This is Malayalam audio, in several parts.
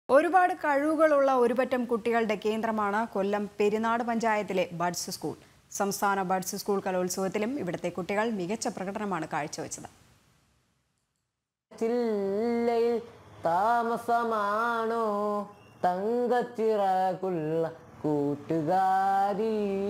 ഒരുപാട് കഴിവുകളുള്ള ഒരുപറ്റം കുട്ടികളുടെ കേന്ദ്രമാണ് കൊല്ലം പെരിനാട് പഞ്ചായത്തിലെ ബഡ്സ് സ്കൂൾ സംസ്ഥാന ബഡ്സ് സ്കൂൾ കലോത്സവത്തിലും ഇവിടുത്തെ കുട്ടികൾ മികച്ച പ്രകടനമാണ് കാഴ്ചവെച്ചത് ചില്ലയിൽ താമസമാണോ തങ്കച്ചിറകുള്ള കൂട്ടുകാരി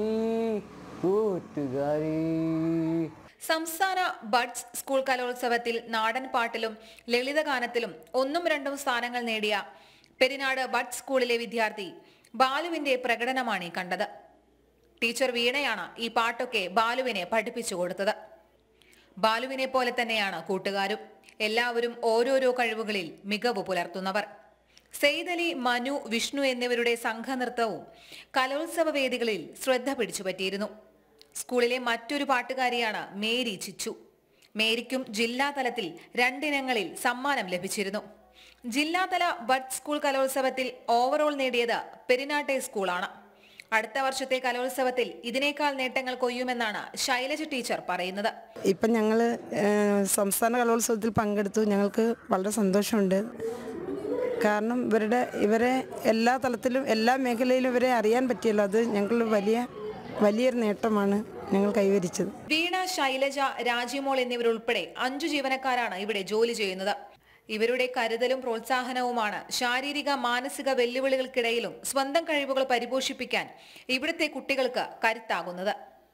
കൂട്ടുകാരി സംസ്ഥാന ബഡ്സ് സ്കൂൾ കലോത്സവത്തിൽ നാടൻ പാട്ടിലും ലളിതഗാനത്തിലും ഒന്നും രണ്ടും സ്ഥാനങ്ങൾ നേടിയ പെരിനാട് ബഡ്സ് സ്കൂളിലെ വിദ്യാർത്ഥി ബാലുവിന്റെ പ്രകടനമാണ് ഈ കണ്ടത് ടീച്ചർ വീണയാണ് ഈ പാട്ടൊക്കെ ബാലുവിനെ പഠിപ്പിച്ചു കൊടുത്തത് ബാലുവിനെ പോലെ തന്നെയാണ് കൂട്ടുകാരും എല്ലാവരും ഓരോരോ കഴിവുകളിൽ മികവ് പുലർത്തുന്നവർ സെയ്തലി മനു വിഷ്ണു എന്നിവരുടെ സംഘനൃത്തവും കലോത്സവ വേദികളിൽ ശ്രദ്ധ പിടിച്ചുപറ്റിയിരുന്നു സ്കൂളിലെ മറ്റൊരു പാട്ടുകാരിയാണ് മേരി ചിച്ചു മേരിക്കും ജില്ലാതലത്തിൽ രണ്ടിനങ്ങളിൽ സമ്മാനം ലഭിച്ചിരുന്നു ജില്ലാതല ബഡ് സ്കൂൾ കലോത്സവത്തിൽ ഓവറോൾ നേടിയത് പെരിനാട്ടെ സ്കൂളാണ് അടുത്ത വർഷത്തെ കലോത്സവത്തിൽ ഇതിനേക്കാൾ നേട്ടങ്ങൾ കൊയ്യുമെന്നാണ് ശൈലജ ടീച്ചർ പറയുന്നത് ഇപ്പം ഞങ്ങൾ സംസ്ഥാന കലോത്സവത്തിൽ പങ്കെടുത്തു ഞങ്ങൾക്ക് വളരെ സന്തോഷമുണ്ട് കാരണം ഇവരുടെ ഇവരെ എല്ലാ തലത്തിലും എല്ലാ മേഖലയിലും ഇവരെ അറിയാൻ പറ്റിയല്ലോ അത് ഞങ്ങൾ വലിയ വലിയൊരു നേട്ടമാണ് ഞങ്ങൾ കൈവരിച്ചത് വീണ ശൈലജ രാജിമോൾ എന്നിവരുൾപ്പെടെ അഞ്ചു ജീവനക്കാരാണ് ഇവിടെ ജോലി ചെയ്യുന്നത് ഇവരുടെ കരുതലും പ്രോത്സാഹനവുമാണ് ശാരീരിക മാനസിക വെല്ലുവിളികൾക്കിടയിലും സ്വന്തം കഴിവുകൾ പരിപോഷിപ്പിക്കാൻ ഇവിടുത്തെ കുട്ടികൾക്ക് കരുത്താകുന്നത്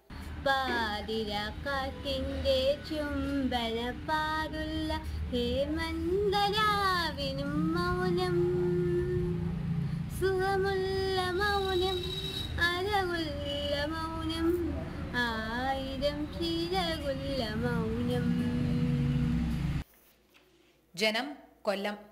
പാതിരാക്കാറ്റിൻ്റെ ചുംബനപ്പാടുള്ള ഹേമന്തരാവിനും മൗനം സുഖമുള്ള മൗനം അരവുള്ള മൗനം ആയിരം ചിരകുള്ള മൗനം ജനം കൊല്ലം